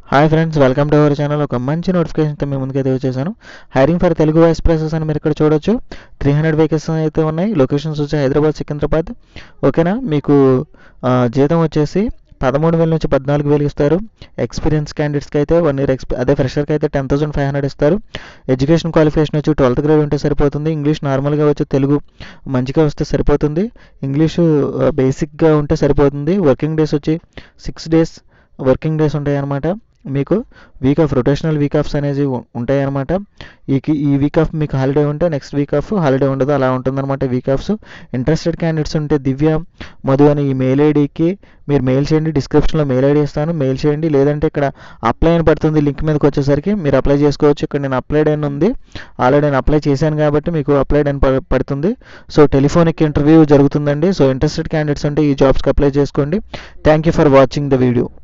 hi friends welcome to our channel ఒక మంచి నోటిఫికేషన్తో మేము ముందుకైతే వచ్చేసాను hiring for Telugu voice processes అని మీరు ఇక్కడ చూడొచ్చు త్రీ హండ్రెడ్ వేకెన్స్ అయితే ఉన్నాయి లొకేషన్స్ వచ్చి హైదరాబాద్ సికింద్రాబాద్ ఓకేనా మీకు ఆ, జీతం వచ్చేసి పదమూడు వేల నుంచి పద్నాలుగు వేలు ఇస్తారు ఎక్స్పీరియన్స్ క్యాండిడేట్స్కి అయితే వన్ ఇయర్ ఎక్స్పీ అదే ఫ్రెషర్కి అయితే టెన్ థౌసండ్ ఫైవ్ హండ్రెడ్ ఇస్తారు ఎడ్యుకేషన్ క్వాలిఫికేషన్ వచ్చి ట్వెల్త్ గ్రేడ్ ఉంటే సరిపోతుంది ఇంగ్లీష్ నార్మల్గా వచ్చి తెలుగు మంచిగా వస్తే సరిపోతుంది ఇంగ్లీషు బేసిక్గా ఉంటే సరిపోతుంది వర్కింగ్ డేస్ వచ్చి సిక్స్ డేస్ వర్కింగ్ డేస్ ఉంటాయి అన్నమాట మీకు week off rotational week offs అనేది ఉ- ఉంటాయి అన్నమాట ఈ ఈ వీక్ ఆఫ్ మీకు హాలిడే ఉంటే నెక్స్ట్ వీక్ ఆఫ్ హాలిడే ఉండదు అలా ఉంటుందన్నమాట వీక్ ఆఫ్స్ ఇంట్రెస్టెడ్ క్యాండిడేట్స్ ఉంటే దివ్య మధు అని ఈ మెయిల్ ఐడికి మీరు మెయిల్ చేయండి డిస్క్రిప్షన్లో మెయిల్ ఐడి ఇస్తాను మెయిల్ చేయండి లేదంటే ఇక్కడ అప్లై అని పడుతుంది లింక్ మీదకి వచ్చేసరికి మీరు అప్లై చేసుకోవచ్చు ఇక్కడ నేను అప్లైడ్ అని ఉంది ఆల్రెడీ నేను అప్లై చేశాను కాబట్టి మీకు అప్లైడ్ అని ప- పడుతుంది సో టెలిఫోనిక్ ఇంటర్వ్యూ జరుగుతుందండి సో ఇంట్రెస్టెడ్ క్యాండిడేట్స్ ఉంటే ఈ జాబ్స్కి అప్లై చేసుకోండి thank you for watching the video